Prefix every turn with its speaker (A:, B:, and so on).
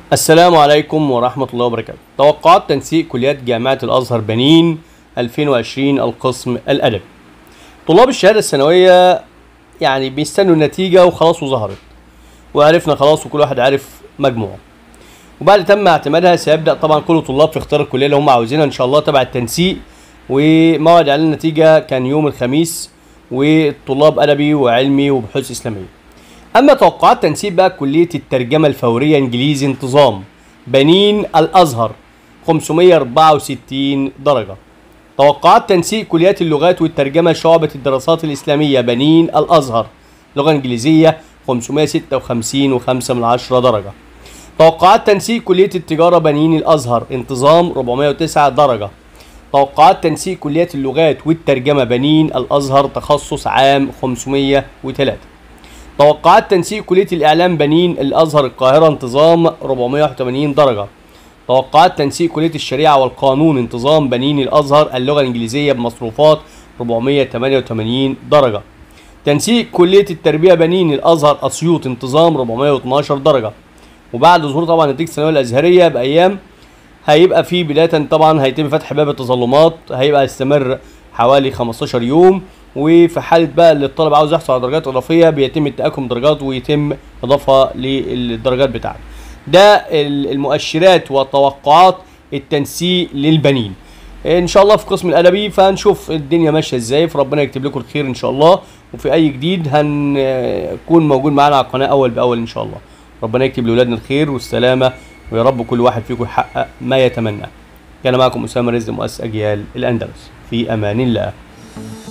A: السلام عليكم ورحمة الله وبركاته توقعات تنسيق كليات جامعة الأزهر بنين 2020 القسم الأدبي طلاب الشهادة الثانوية يعني بيستنوا النتيجة وخلاص وظهرت وعرفنا خلاص وكل واحد عارف مجموعه وبعد تم اعتمادها سيبدأ طبعا كل الطلاب في اختيار الكلية اللي هم عاوزينها إن شاء الله تبع التنسيق وموعد إعلان النتيجة كان يوم الخميس والطلاب أدبي وعلمي وبحوث إسلامية اما توقعات تنسيق بقى كليه الترجمه الفوريه انجليزي انتظام بنين الازهر 564 درجه توقعات تنسيق كليات اللغات والترجمه شعبه الدراسات الاسلاميه بنين الازهر لغه انجليزيه 556 و5 من عشرة درجه توقعات تنسيق كليه التجاره بنين الازهر انتظام 409 درجه توقعات تنسيق كليات اللغات والترجمه بنين الازهر تخصص عام 503 توقعات تنسيق كلية الإعلام بنين الأزهر القاهرة انتظام 481 درجة توقعات تنسيق كلية الشريعة والقانون انتظام بنين الأزهر اللغة الإنجليزية بمصروفات 488 درجة تنسيق كلية التربية بنين الأزهر أسيوط انتظام 412 درجة وبعد ظهور طبعا نتيجة الثانوية الأزهرية بأيام هيبقى في بداية طبعا هيتم فتح باب التظلمات هيبقى يستمر حوالي 15 يوم وفي حاله بقى اللي الطالب عاوز يحصل على درجات اضافيه بيتم التاكد درجات ويتم اضافه للدرجات بتاعته ده المؤشرات وتوقعات التنسيق للبنين ان شاء الله في قسم الادبي فهنشوف الدنيا ماشيه ازاي فربنا يكتب لكم الخير ان شاء الله وفي اي جديد هنكون موجود معانا على القناه اول باول ان شاء الله ربنا يكتب لاولادنا الخير والسلامه ويا رب كل واحد فيكم يحقق ما يتمناه كان معكم اسامه رزق مؤسس اجيال الاندلس في امان الله